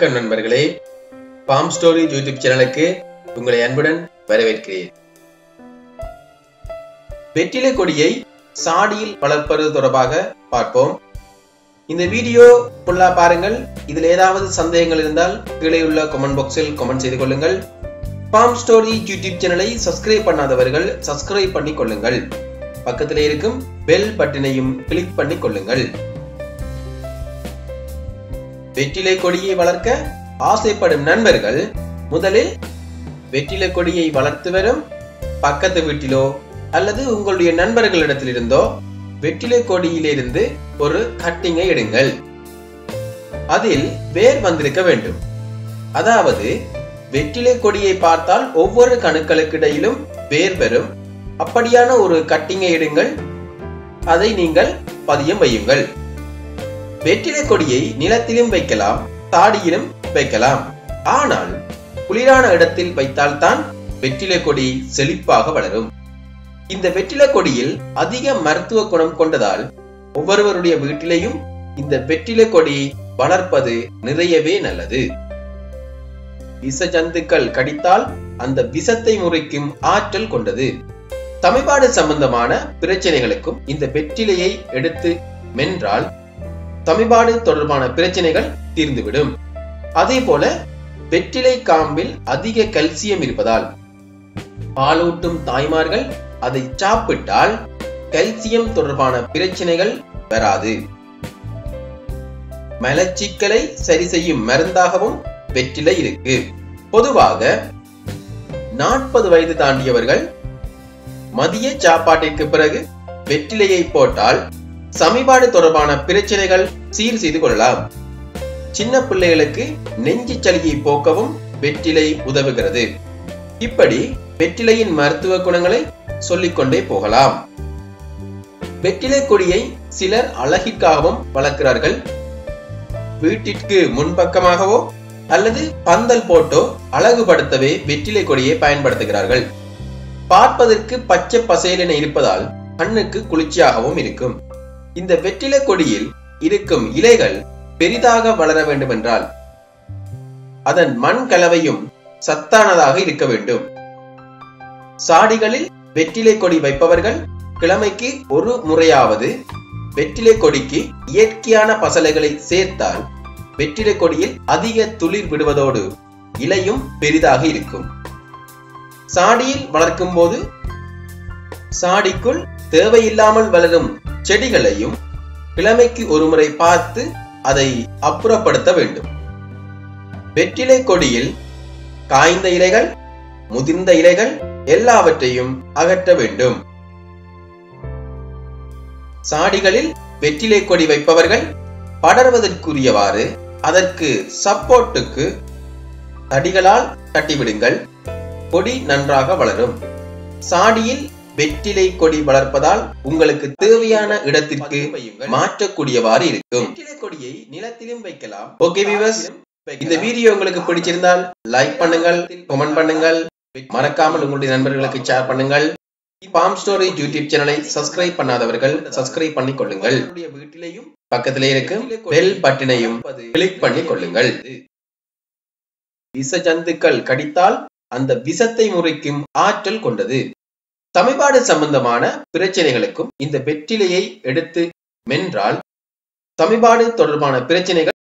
வணக்கம் நண்பர்களே bomb Story YouTube சேனலுக்கு உங்களை அன்புடன் வரவேற்கிறேன் வெற்றிலை கொடியை சாடியில் வளர்ப்பது தொடர்பாக பார்ப்போம் இந்த வீடியோ ஃபுல்லா பாருங்கள் இதில் ஏதாவது சந்தேகங்கள் இருந்தால் கீழே உள்ள கமெண்ட் பாக்ஸில் கமெண்ட் செய்து கொள்ளுங்கள் பாம் ஸ்டோரி யூடியூப் சேனலை சப்ஸ்கிரைப் பண்ணாதவர்கள் சப்ஸ்கிரைப் பண்ணி கொள்ளுங்கள் பக்கத்தில் இருக்கும் பெல் பட்டனையும் கிளிக் பண்ணி கொள்ளுங்கள் வெற்றிலை கொடியை வளர்க்க ஆசைப்படும் நண்பர்கள் முதலில் வெற்றிலை கொடியை வளர்த்து வரும் பக்கத்து வீட்டிலோ அல்லது உங்களுடைய நண்பர்களிடத்திலிருந்தோ வெற்றிலை கொடியிலிருந்து ஒரு கட்டிங்கை எடுங்கள் அதில் வேர் வந்திருக்க வேண்டும் அதாவது வெற்றிலை கொடியை பார்த்தால் ஒவ்வொரு கணுக்களுக்கு இடையிலும் வேர் பெறும் அப்படியான ஒரு கட்டிங்கை எடுங்கள் அதை நீங்கள் பதியம் வையுங்கள் வெற்றிலை கொடியை நிலத்திலும் வைக்கலாம் தாடியிலும் வைக்கலாம் ஆனால் குளிரான இடத்தில் வைத்தால்தான் வெற்றிலை கொடி செழிப்பாக வளரும் இந்த வெற்றிலை கொடியில் அதிக மருத்துவ குணம் கொண்டதால் ஒவ்வொருவருடைய வீட்டிலேயும் இந்த வெற்றிலை கொடி வளர்ப்பது நிறையவே நல்லது விஷ ஜந்துக்கள் கடித்தால் அந்த விஷத்தை முறைக்கும் ஆற்றல் கொண்டது தமிழ்பாடு சம்பந்தமான பிரச்சனைகளுக்கும் இந்த வெற்றிலையை எடுத்து மென்றால் தமிழ்பாடு தொடர்பான பிரச்சனைகள் தீர்ந்துவிடும் அதே போல வெற்றிலை காம்பில் அதிக கல்சியம் இருப்பதால் பாலூட்டும் தாய்மார்கள் அதை சாப்பிட்டால் கல்சியம் தொடர்பான பிரச்சனைகள் வராது மலச்சிக்கலை சரி செய்யும் மருந்தாகவும் வெற்றிலை இருக்கு பொதுவாக நாற்பது வயது தாண்டியவர்கள் மதிய சாப்பாட்டிற்கு பிறகு வெற்றிலையை போட்டால் சமிபாடு தொடர்பான பிரச்சனைகள் சீர் செய்து கொள்ளலாம் சின்ன பிள்ளைகளுக்கு நெஞ்சு சளியை போக்கவும் வெற்றிலை உதவுகிறது இப்படி வெற்றிலையின் மருத்துவ குணங்களை சொல்லிக்கொண்டே போகலாம் வெற்றிலை கொடியை சிலர் அழகிற்காகவும் வளர்க்கிறார்கள் வீட்டிற்கு முன்பக்கமாகவோ அல்லது பந்தல் போட்டோ அழகுபடுத்தவே வெற்றிலை கொடியை பயன்படுத்துகிறார்கள் பார்ப்பதற்கு பச்சை பசேலென இருப்பதால் கண்ணுக்கு குளிர்ச்சியாகவும் இருக்கும் இந்த வெற்றிலை கொடியில் இருக்கும் இலைகள் பெரிதாக வளர வேண்டுமென்றால் அதன் மண் கலவையும் சத்தானதாக இருக்க வேண்டும் சாடிகளில் வெற்றிலை கொடி வைப்பவர்கள் கிழமைக்கு ஒரு முறையாவது வெற்றிலை கொடிக்கு இயற்கையான பசலைகளை சேர்த்தால் வெற்றிலை கொடியில் அதிக துளிர் விடுவதோடு இலையும் பெரிதாக இருக்கும் சாடியில் வளர்க்கும் போது சாடிக்குள் தேவையில்லாமல் வளரும் செடிகளையும் கிழமைக்கு ஒருமுறை பார்த்து அதை அப்புறப்படுத்த வேண்டும் வெற்றிலை கொடியில் காய்ந்த இலைகள் முதிர்ந்த இலைகள் எல்லாவற்றையும் அகற்ற வேண்டும் சாடிகளில் வெற்றிலை கொடி வைப்பவர்கள் படர்வதற்குரியவாறு அதற்கு சப்போர்ட்டுக்கு தடிகளால் கட்டிவிடுங்கள் கொடி நன்றாக வளரும் சாடியில் வெற்றிலை கொடி வளர்ப்பதால் உங்களுக்கு தேவையான இடத்திற்கு மாற்றக்கூடியவாறு இருக்கும் வெற்றிலை கொடியை நிலத்திலும் வைக்கலாம் ஓகே விவர்ஸ் இந்த வீடியோ உங்களுக்கு பிடிச்சிருந்தால் லைக் பண்ணுங்கள் கமெண்ட் பண்ணுங்கள் மறக்காமல் உங்களுடைய நண்பர்களுக்கு ஷேர் பண்ணுங்கள் பாம் ஸ்டோரி யூடியூப் சேனலை சப்ஸ்கிரைப் பண்ணாதவர்கள் சப்ஸ்கிரைப் பண்ணி கொள்ளுங்கள் வீட்டிலையும் பக்கத்திலே இருக்கும் பெல் பட்டினையும் கிளிக் பண்ணி கொள்ளுங்கள் விஷ ஜந்துக்கள் கடித்தால் அந்த விஷத்தை முறைக்கும் ஆற்றல் கொண்டது தமிழ்பாடு சம்பந்தமான பிரச்சனைகளுக்கும் இந்த வெற்றிலையை எடுத்து மென்றால் தமிழ்பாடு தொடர்பான பிரச்சனைகள்